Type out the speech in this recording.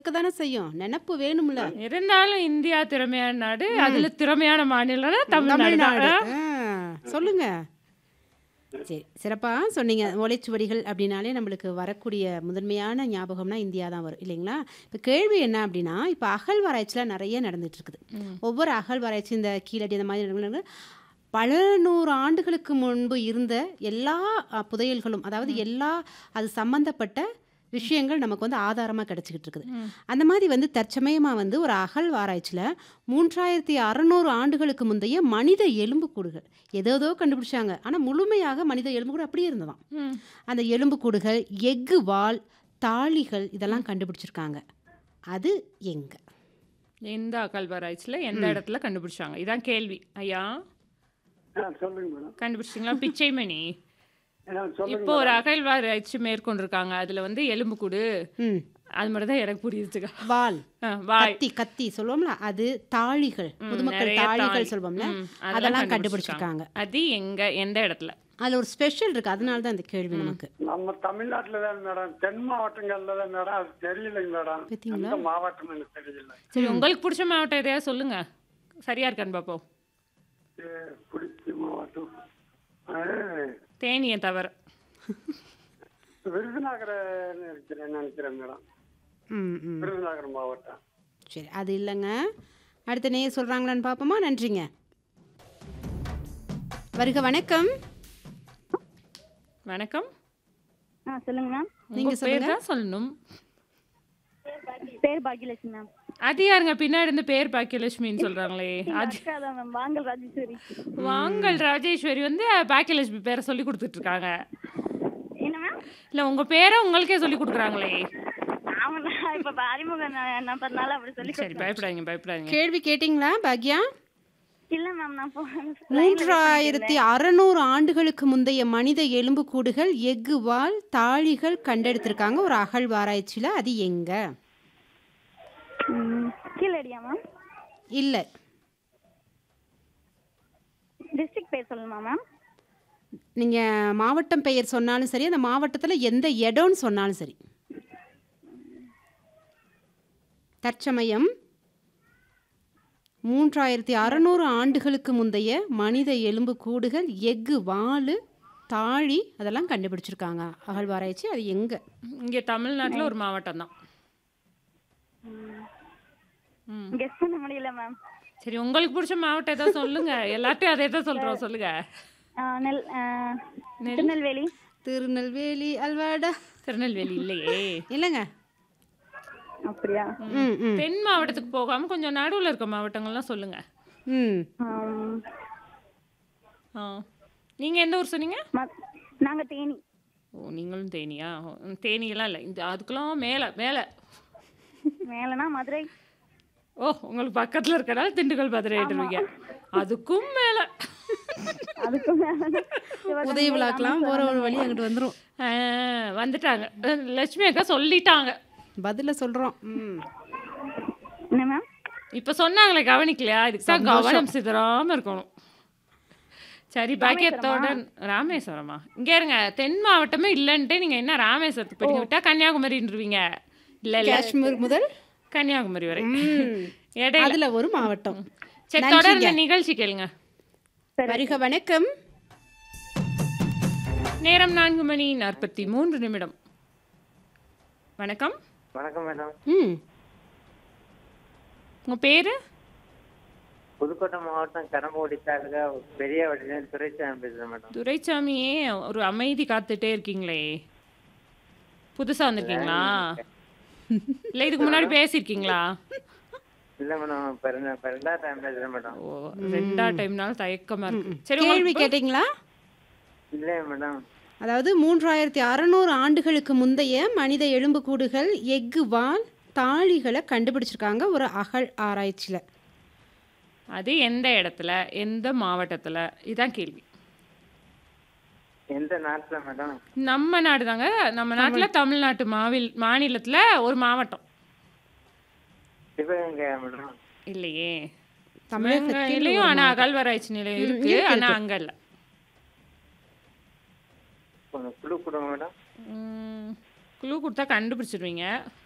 தானே செய்யும். நெனப்பு வேணும்ல. இருந்தாலும் இந்தியா திறமையான நாடு. ம். அதுல திறமையான மாநிலம்னா தமிழ்நாடு தான். தமிழ்நாடு. ஆ. ஆ. சொல்லுங்க. சரி. சிறப்பா சொன்னீங்க. ஓலைச்சுவடிகள் அப்படின்னாலே நம்மளுக்கு வரக்கூடிய முதன்மையான ஞாபகம்னா இந்தியா தான் வரும் இல்லைங்களா? இப்ப கேள்வி என்ன அப்படின்னா, இப்ப அகழ்வாராய்ச்சிலாம் நெறைய நடந்துட்டு இருக்குது. ம். ஒவ்வொரு அகழ்வாராய்ச்சி இந்த கீழடி அந்த மாதிரி இடங்கள்ல பல நூறு ஆண்டுகளுக்கு முன்பு இருந்த எல்லா அ, புதையல்களும் அதாவது ம். எல்லா அது சம்பந்தப்பட்ட விஷயங்கள் நமக்கு வந்து ஆதாரமா கிடைச்சிக்கிட்டு இருக்குது. ம். அந்த மாதிரி வந்து தற்சமயமா வந்து ஒரு அகழ்வாராய்ச்சியில 3600 ஆண்டுகளுக்கு முந்தைய மனித எலும்புக்கூடுகள் ஏதேதோ கண்டுபிடிச்சாங்க. ஆனா முழுமையாக மனித எலும்புக்கூடு அப்படியே இருந்ததாம். ம். அந்த எலும்புக்கூடுகள், எஃகு வால், தாழிகள் இதெல்லாம் கண்டுபிடிச்சிருக்காங்க. அது எங்க? எந்த அகழ்வாராய்ச்சியில எந்த ம். இடத்துல கண்டுபிடிச்சாங்க? இதான் கேள்வி. ஐயா ஆ சொல்லுங்க மேடம் கண்டுபிடிச்சிங்களா? பிச்சைமணி. ஆ சொல்லுங்க இப்போ ஒரு மேடம் அகழ்வாராய்ச்சி மேற்கொண்டிருக்காங்க. அதுல வந்து எலும்புக்கூடு ம். அது மட்டும் தான் எனக்கு புரியுதுங்க. வால், ஆ, வாய். கத்தி கத்தி சொல்லுவோம்ல அது தாழிகள் ம், முதுமக்கள் நிறைய தாழிகள் தாழி. சொல்வோம்ல ம், அதெல்லாம் அதெல்லாம் கண்டுபிடிச்சிருக்காங்க. கண்டுபிடிச்சிருக்காங்க. அது எங்க எந்த இடத்துல? அதுல ஒரு ஸ்பெஷல் இருக்கு அதனால தான் இந்த கேள்வி ம். நமக்கு. நம்ம தமிழ்நாட்டுல தான் மேடம் தென் மாவட்டங்கள்ல தான் மேடம் அது தெரியலைங்க மேடம் பார்த்தீங்களா? எந்த மாவட்டம் எனக்கு தெரியல சரி ம். உங்களுக்கு பிடிச்ச மாவட்டம் எதையாவது சொல்லுங்க. சரியா இருக்கான்னு பார்ப்போம். ஏ, பிடிச்ச மாவட்டம் ஆ, தேனியை தவிர. விருதுநகர் இருக்கிறேன் நினைக்கிறேன் மேடம் ம், ம். விருதுநகர் மாவட்டம் சரி அது இல்லைங்க அடுத்த நேயர் சொல்கிறாங்களான்னு பார்ப்போமா நன்றிங்க வருக வணக்கம் வணக்கம். ஆ சொல்லுங்க மேம் நீங்க உங்க பேர் சொல்லுங்க தான் சொல்லணும். பேர் பாக்கியலட்சுமி மேம் அது யாருங்க பின்னாடி இருந்து பேர் பாக்கியலட்சுமின்னு சொல்றாங்களே எங்க அது அக்கா தான் மேம் வாங்கல் ராஜேஸ்வரி வாங்கல் ராஜேஸ்வரி வந்து பாக்கியலட்சுமி பேரை சொல்லி கொடுத்துட்டு இருக்காங்க என்ன மேம் இல்ல உங்க பேரை உங்களுக்கே சொல்லி கொடுக்குறாங்களே ஆமா நான் இப்ப அறிமுக நம்பர்னால அப்படி சொல்லி சரி பயப்படாதீங்க பயப்படாதீங்க கேள்வி கேட்டிங்களா பாக்யா இல்ல மேம் நான் போ மூன்றாயிரத்தி அறநூறு ஆண்டுகளுக்கு முந்தைய மனித எலும்புக்கூடுகள் எஃகு வால் தாழிகள் கண்டெடுத்திருக்காங்க ஒரு அகழ்வாராய்ச்சியில் அது எங்க கீழடியா மேம் இல்லை டிஸ்ட்ரிக்ட் பேர் சொல்லணுமா மேம் நீங்கள் மாவட்டம் பெயர் சொன்னாலும் சரி அந்த மாவட்டத்தில் எந்த இடம்னு சொன்னாலும் சரி தற்சமயம் மூன்றாயிரத்தி அறநூறு ஆண்டுகளுக்கு முந்தைய மனித எலும்பு கூடுகள் எஃகு வால் தாழி அதெல்லாம் கண்டுபிடிச்சிருக்காங்க அகழ்வாராய்ச்சி அது எங்க இங்க தமிழ்நாட்டுல ஒரு மாவட்டம் தான் ம். கெஸ் பண்ண முடியல மேம் சரி உங்களுக்கு பிடிச்ச மாவட்டம் ஏதாவது சொல்லுங்க எல்லார்ட்டையும் அதே தான் சொல்றோம் சொல்லுங்க நெல் ஆ, நெல் திருநெல்வேலி திருநெல்வேலி அல்வாடா திருநெல்வேலி இல்லையே இல்லைங்க அப்படியா ம் ம் தென் மாவட்டத்துக்கு போகாம கொஞ்சம் நடுவுல இருக்க மாவட்டங்கள்லாம் சொல்லுங்க ம் ஆம், ஆ நீங்க எந்த ஊர் சொன்னீங்க ம- நாங்க தேனி ஓ நீங்களும் தேனியா ம், தேனியெல்லாம் இல்லை இந்த அதுக்கெல்லாம் மேலே மேலே மேலனா மதுரை ஓ உங்களுக்கு பக்கத்தில் இருக்கனால திண்டுக்கல் மதுரை ஆயிட்டுருவீங்க அதுக்கும் மேலே அதுக்கு மேல உதய விழாக்கெல்லாம் போகிற ஒரு வழி அங்கிட்டு வந்துடும் வந்துட்டாங்க அஹ், லட்சுமி அக்கா சொல்லிட்டாங்க பதில சொல்கிறோம் ம் என்ன மேம் இப்போ சொன்னாங்களே கவனிக்கலையா இதுக்கு தான் சந்தோஷம். கவனம் சிதறாம இருக்கணும் சரி பாக்கியத்தோட ராமேஸ்வரமா இங்க இருங்க தென் மாவட்டமே இல்லைன்ட்டு நீங்க என்ன ராமேஸ்வரத்துக்கு போய் விட்டா கன்னியாகுமரின்றீங்க இல்ல இல்ல காஷ்மீர் முதல் கன்னியாகுமரி வரை ம் இடையில அதுல ஒரு மாவட்டம் சரி நன்றிங்க. தொடர்ந்து நிகழ்ச்சி கேளுங்க வருக வணக்கம் நேரம் நான்கு மணி நாற்பத்தி மூன்று நிமிடம் வணக்கம் வணக்கம் மேடம் ம் உங்க பேரு புதுக்கோட்டை மாவட்டம் கரம்போடி தாலுகா பெரிய வடிவேல் துரைசாமி பேசுறேன் மேடம் துரைசாமியே ஒரு அமைதி காத்துட்டே இருக்கீங்களே புதுசா வந்திருக்கீங்களா இல்ல இதுக்கு முன்னாடி பேசியிருக்கீங்களா இல்ல மேடம் இப்ப ரெண்டா- இப்ப ரெண்டாவது டைம் பேசுறேன் மேடம் ஓ ரெண்டா டைம்னால தயக்கமா இருக்கு சரி கேள்வி உங்களுக்கு கேட்டீங்களா இல்லையா மேடம் அதாவது மூன்றாயிரத்தி அறநூறு ஆண்டுகளுக்கு முந்தைய மனித எலும்புக்கூடுகள் எஃகு வால் தாழிகளை கண்டுபிடிச்சிருக்காங்க ஒரு அகழ் ஆராய்ச்சியில அது எந்த இடத்துல எந்த மாவட்டத்துல இதான் கேள்வி எந்த நாட்டுல மேடம் நம்ம நாடு தாங்க நம்ம நாட்டுல தமிழ்நாட்டு மாவில் மாநிலத்துல ஒரு மாவட்டம் சிவகங்கையா மேடம் இல்லையே தமிழகத்தில் சிவகங்கையிலயும் ஆனா அகழ்வாராய்ச்சி நிலையம் இருக்கு இருக்கு, ஆனா இருக்கு. அங்க இல்ல கொஞ்சம் குழு கொடுங்க மேடம் க்ளூ கொடுத்தா கண்டுபிடிச்சிருவீங்க